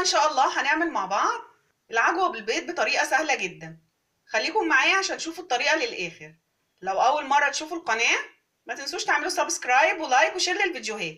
شاء الله هنعمل مع بعض العجوة بالبيض بطريقة سهلة جدا خليكم معايا عشان تشوفوا الطريقة للآخر لو أول مرة تشوفوا القناة ما تنسوش تعملوا سبسكرايب ولايك وشير للفيديوهات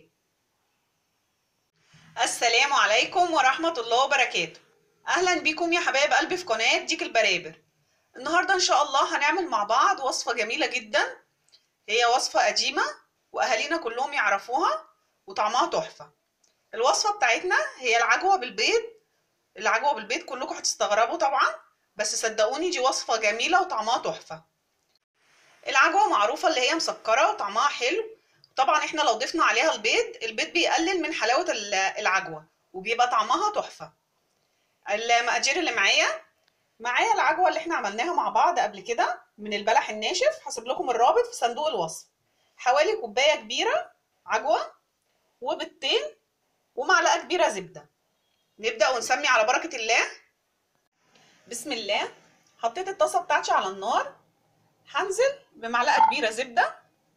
السلام عليكم ورحمة الله وبركاته أهلا بيكم يا حبايب قلبي في قناة ديك البرابر النهاردة إن شاء الله هنعمل مع بعض وصفة جميلة جدا هي وصفة قديمة وأهالينا كلهم يعرفوها وطعمها تحفة الوصفة بتاعتنا هي العجوة بالبيض العجوة بالبيض كلكم هتستغربوا طبعا بس صدقوني دي وصفة جميلة وطعمها تحفة العجوة معروفة اللي هي مسكرة وطعمها حلو طبعا احنا لو ضفنا عليها البيض البيض بيقلل من حلاوة العجوة وبيبقى طعمها تحفة المقادير اللي معايا معايا العجوة اللي احنا عملناها مع بعض قبل كده من البلح الناشف هسيب لكم الرابط في صندوق الوصف حوالي كوباية كبيرة عجوة وبيضتين ومعلقة كبيرة زبدة نبدأ ونسمي على بركة الله بسم الله حطيت الطاسة بتاعتي على النار هنزل بمعلقة كبيرة زبدة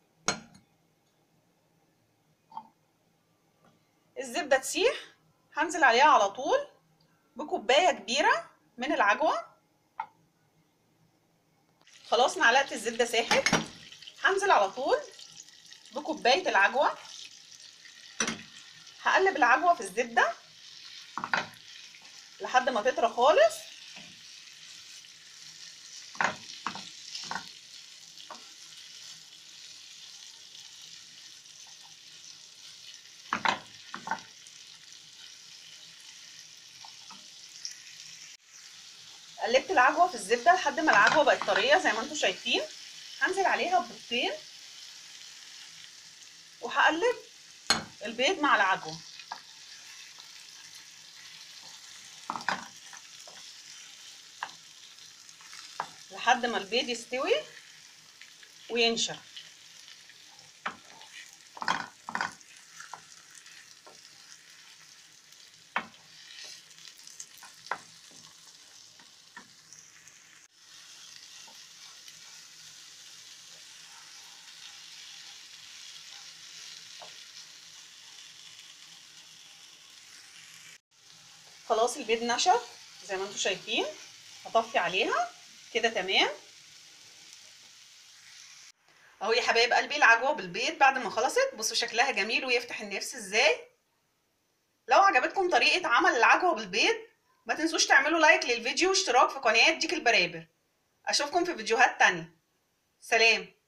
الزبدة تسيح هنزل عليها على طول بكوباية كبيرة من العجوة خلاص معلقة الزبدة ساحت هنزل على طول بكوباية العجوة هقلب العجوة في الزبدة لحد ما تطرى خالص قلبت العجوه في الزبده لحد ما العجوه بقت طريه زي ما انتم شايفين هنزل عليها بيضتين وهقلب البيض مع العجوه لحد ما البيض يستوي وينشف خلاص البيض نشف زي ما انتم شايفين هطفي عليها كده تمام اهو يا حبايب قلبي العجوه بالبيض بعد ما خلصت بصوا شكلها جميل ويفتح النفس ازاي لو عجبتكم طريقه عمل العجوه بالبيض ما تنسوش تعملوا لايك للفيديو واشتراك في قناه ديك البرابر اشوفكم في فيديوهات تانية سلام